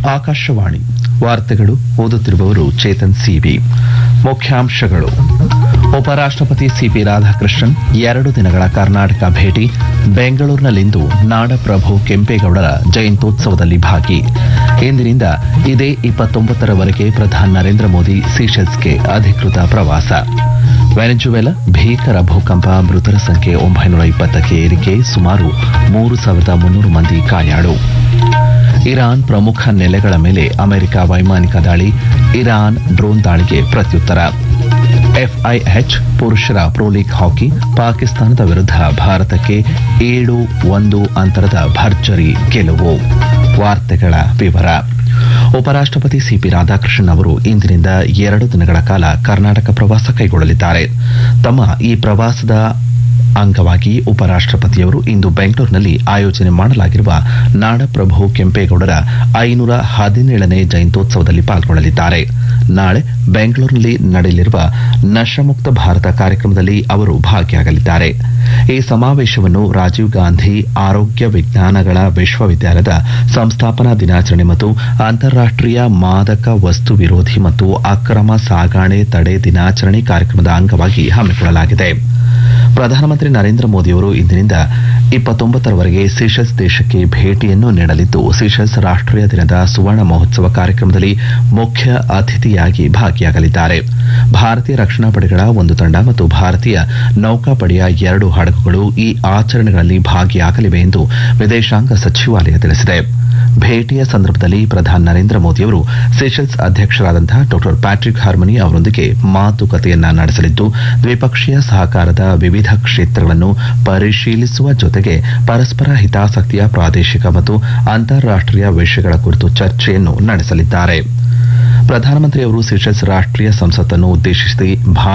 ಆಕಾಶವಾಣಿ ವಾರ್ತೆಗಳು ಓದುತ್ತಿರುವವರು ಚೇತನ್ ಸಿಬಿ ಮುಖ್ಯಾಂಶಗಳು ಉಪರಾಷ್ಟಪತಿ ಸಿಪಿ ರಾಧಾಕೃಷ್ಣನ್ ಎರಡು ದಿನಗಳ ಕರ್ನಾಟಕ ಭೇಟಿ ಬೆಂಗಳೂರಿನಲ್ಲಿಂದು ನಾಡಪ್ರಭು ಕೆಂಪೇಗೌಡರ ಜಯಂತ್ಯೋತ್ಸವದಲ್ಲಿ ಭಾಗಿ ಇಂದಿನಿಂದ ಇದೇ ಇಪ್ಪತ್ತೊಂಬತ್ತರವರೆಗೆ ಪ್ರಧಾನಿ ನರೇಂದ್ರ ಮೋದಿ ಸೀಶೆಲ್ಸ್ಗೆ ಅಧಿಕೃತ ಪ್ರವಾಸ ವೆನೆಜುವೆಲಾ ಭೀಕರ ಭೂಕಂಪ ಮೃತರ ಸಂಖ್ಯೆ ಒಂಬೈನೂರ ಇಪ್ಪತ್ತಕ್ಕೆ ಏರಿಕೆ ಸುಮಾರು ಮೂರು ಸಾವಿರದ ಮುನ್ನೂರು ಮಂದಿ ಗಾಯಾಳು ಇರಾನ್ ಪ್ರಮುಖ ನೆಲೆಗಳ ಮೇಲೆ ಅಮೆರಿಕ ವೈಮಾನಿಕ ದಾಳಿ ಇರಾನ್ ಡ್ರೋನ್ ದಾಳಿಗೆ ಪ್ರತ್ಯುತ್ತರ ಎಫ್ಐಎಚ್ ಪುರುಷರ ಪ್ರೊ ಲೀಗ್ ಹಾಕಿ ಪಾಕಿಸ್ತಾನದ ವಿರುದ್ಧ ಭಾರತಕ್ಕೆ ಏಳು ಒಂದು ಅಂತರದ ಭರ್ಜರಿ ಗೆಲುವು ವಾರ್ತೆಗಳ ವಿವರ ಉಪರಾಷ್ಟಪತಿ ಸಿಪಿ ರಾಧಾಕೃಷ್ಣನ್ ಅವರು ಇಂದಿನಿಂದ ಎರಡು ದಿನಗಳ ಕಾಲ ಕರ್ನಾಟಕ ಪ್ರವಾಸ ಕೈಗೊಳ್ಳಲಿದ್ದಾರೆ ತಮ್ಮ ಈ ಪ್ರವಾಸದ ಅಂಗವಾಗಿ ಉಪರಾಷ್ಟಪತಿಯವರು ಇಂದು ಬೆಂಗಳೂರಿನಲ್ಲಿ ಆಯೋಜನೆ ಮಾಡಲಾಗಿರುವ ನಾಡಪ್ರಭು ಕೆಂಪೇಗೌಡರ ಐನೂರ ಹದಿನೇಳನೇ ಜಯಂತ್ಯೋತ್ಸವದಲ್ಲಿ ಪಾಲ್ಗೊಳ್ಳಲಿದ್ದಾರೆ ನಾಳೆ ಬೆಂಗಳೂರಿನಲ್ಲಿ ನಡೆಯಲಿರುವ ನಶಮುಕ್ತ ಭಾರತ ಕಾರ್ಯಕ್ರಮದಲ್ಲಿ ಅವರು ಭಾಗಿಯಾಗಲಿದ್ದಾರೆ ಈ ಸಮಾವೇಶವನ್ನು ರಾಜೀವ್ ಗಾಂಧಿ ಆರೋಗ್ಯ ವಿಜ್ಞಾನಗಳ ವಿಶ್ವವಿದ್ಯಾಲಯದ ಸಂಸ್ಥಾಪನಾ ದಿನಾಚರಣೆ ಮತ್ತು ಅಂತಾರಾಷ್ಟೀಯ ಮಾದಕ ವಸ್ತು ವಿರೋಧಿ ಮತ್ತು ಅಕ್ರಮ ಸಾಗಾಣೆ ತಡೆ ದಿನಾಚರಣೆ ಕಾರ್ಯಕ್ರಮದ ಅಂಗವಾಗಿ ಹಮ್ಮಿಕೊಳ್ಳಲಾಗಿದೆ ಪ್ರಧಾನಮಂತ್ರಿ ನರೇಂದ್ರ ಮೋದಿಯವರು ಇಂದಿನಿಂದ ಇಪ್ಪತ್ತೊಂಬತ್ತರವರೆಗೆ ಸೀಶೆಲ್ಸ್ ದೇಶಕ್ಕೆ ಭೇಟಿಯನ್ನು ನೀಡಲಿದ್ದು ಸೀಶೆಲ್ಸ್ ರಾಷ್ಟೀಯ ದಿನದ ಸುವರ್ಣ ಮಹೋತ್ಸವ ಕಾರ್ಯಕ್ರಮದಲ್ಲಿ ಮುಖ್ಯ ಅತಿಥಿಯಾಗಿ ಭಾಗಿಯಾಗಲಿದ್ದಾರೆ ಭಾರತೀಯ ರಕ್ಷಣಾ ಪಡೆಗಳ ಒಂದು ತಂಡ ಮತ್ತು ಭಾರತೀಯ ನೌಕಾಪಡೆಯ ಎರಡು ಹಡಗುಗಳು ಈ ಆಚರಣೆಗಳಲ್ಲಿ ಭಾಗಿಯಾಗಲಿವೆ ಎಂದು ವಿದೇಶಾಂಗ ಸಚಿವಾಲಯ ತಿಳಿಸಿದೆ ಭೇಟಿಯ ಸಂದರ್ಭದಲ್ಲಿ ಪ್ರಧಾನಿ ನರೇಂದ್ರ ಮೋದಿಯವರು ಸೀಶೆಲ್ಸ್ ಅಧ್ಯಕ್ಷರಾದಂತಹ ಡಾ ಪ್ಯಾಟ್ರಿಕ್ ಹಾರ್ಮನಿ ಅವರೊಂದಿಗೆ ಮಾತುಕತೆಯನ್ನ ನಡೆಸಲಿದ್ದು ದ್ವಿಪಕ್ಷೀಯ ಸಹಕಾರದ ವಿವಿಧ ಕ್ಷೇತ್ರಗಳನ್ನು ಪರಿಶೀಲಿಸುವ ಜೊತೆಗೆ ಪರಸ್ಪರ ಹಿತಾಸಕ್ತಿಯ ಪ್ರಾದೇಶಿಕ ಮತ್ತು ಅಂತಾರಾಷ್ಟೀಯ ವಿಷಯಗಳ ಕುರಿತು ಚರ್ಚೆಯನ್ನು ನಡೆಸಲಿದ್ದಾರೆ ಪ್ರಧಾನಮಂತ್ರಿಯವರು ಸೀಶೆಲ್ಸ್ ರಾಷ್ಟೀಯ ಸಂಸತ್ತನ್ನು ಉದ್ದೇಶಿಸಿ